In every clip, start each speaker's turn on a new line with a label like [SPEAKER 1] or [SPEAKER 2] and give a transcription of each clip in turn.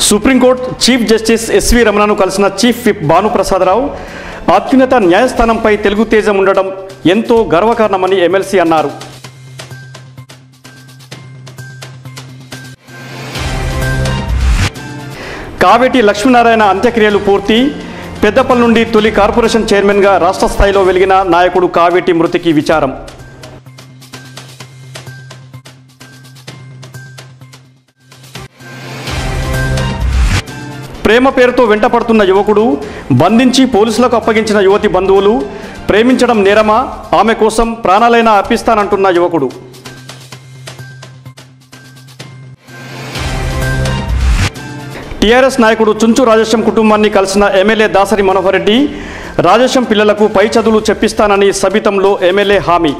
[SPEAKER 1] supreme court chief justice S V రమణను కలిసిన chief whip Bhanu Prasada Rao అత్యున్నత న్యాయస్థానంపై తెలుగు తేజం ఉండడం ఎంతో గర్వకారణమని ఎమ్మెల్సీ అన్నారు కావేటి లక్ష్మీనారాయణ అంత్యక్రియలు పూర్తి పెద్దపల్లి నుండి తొలి కార్పొరేషన్ చైర్మన్గా రాష్ట్ర స్థాయిలో వెలిగిన నాయకుడు కావేటి మృతికి విచారం ప్రేమ పేరుతో వెంటపడుతున్న యువకుడు బంధించి పోలీసులకు అప్పగించిన యువతి బంధువులు ప్రేమించడం నేరమా ఆమె కోసం ప్రాణాలైనా అర్పిస్తానంటున్న యువకుడు టీఆర్ఎస్ నాయకుడు చుంచు రాజేశం కుటుంబాన్ని కలిసిన ఎమ్మెల్యే దాసరి మనోహర్ రెడ్డి రాజేశం పిల్లలకు పై చదువులు చెప్పిస్తానని సబితంలో ఎమ్మెల్యే హామీ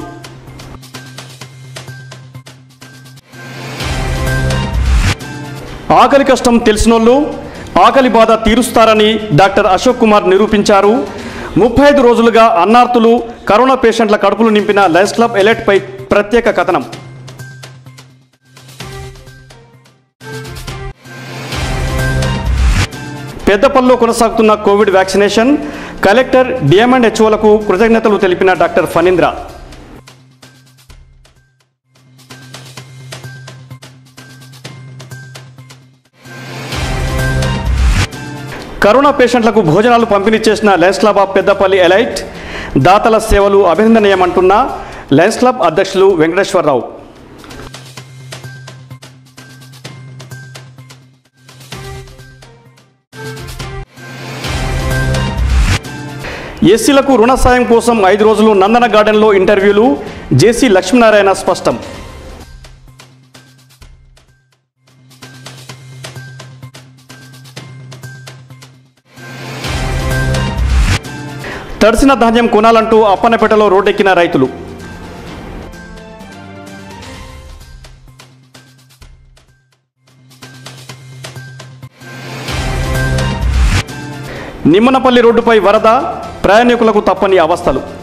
[SPEAKER 1] ఆకలి కష్టం తెలిసినోళ్ళు ఆకలి బాధ తీరుస్తారని డాక్టర్ అశోక్ కుమార్ నిరూపించారు ముప్పై ఐదు రోజులుగా అన్నార్తులు కరోనా పేషెంట్ల కడుపులు నింపిన లయన్స్ క్లబ్ ఎలర్ట్పై ప్రత్యేక కథనం పెద్దపల్లిలో కొనసాగుతున్న కోవిడ్ వ్యాక్సినేషన్ కలెక్టర్ డిఎంఎండ్ హెచ్ఓలకు కృతజ్ఞతలు తెలిపిన డాక్టర్ ఫణీంద్ర కరోనా పేషెంట్లకు భోజనాలు పంపిణీ చేసిన Lions Club of Peddapalli elite దాతల సేవలు అభినందనీయమంటున్న లయన్స్ క్లబ్ అధ్యక్షులు వెంకటేశ్వరరావు ఎస్సీలకు రుణ సాయం కోసం ఐదు రోజులు నందన గార్డెన్లో ఇంటర్వ్యూలు జేసీ లక్ష్మీనారాయణ స్పష్టం తడిసిన ధాన్యం కొనాలంటూ అప్పన్నపేటలో రోడ్డెక్కిన రైతులు నిమ్మనపల్లి రోడ్డుపై వరద ప్రయాణికులకు తప్పని అవస్థలు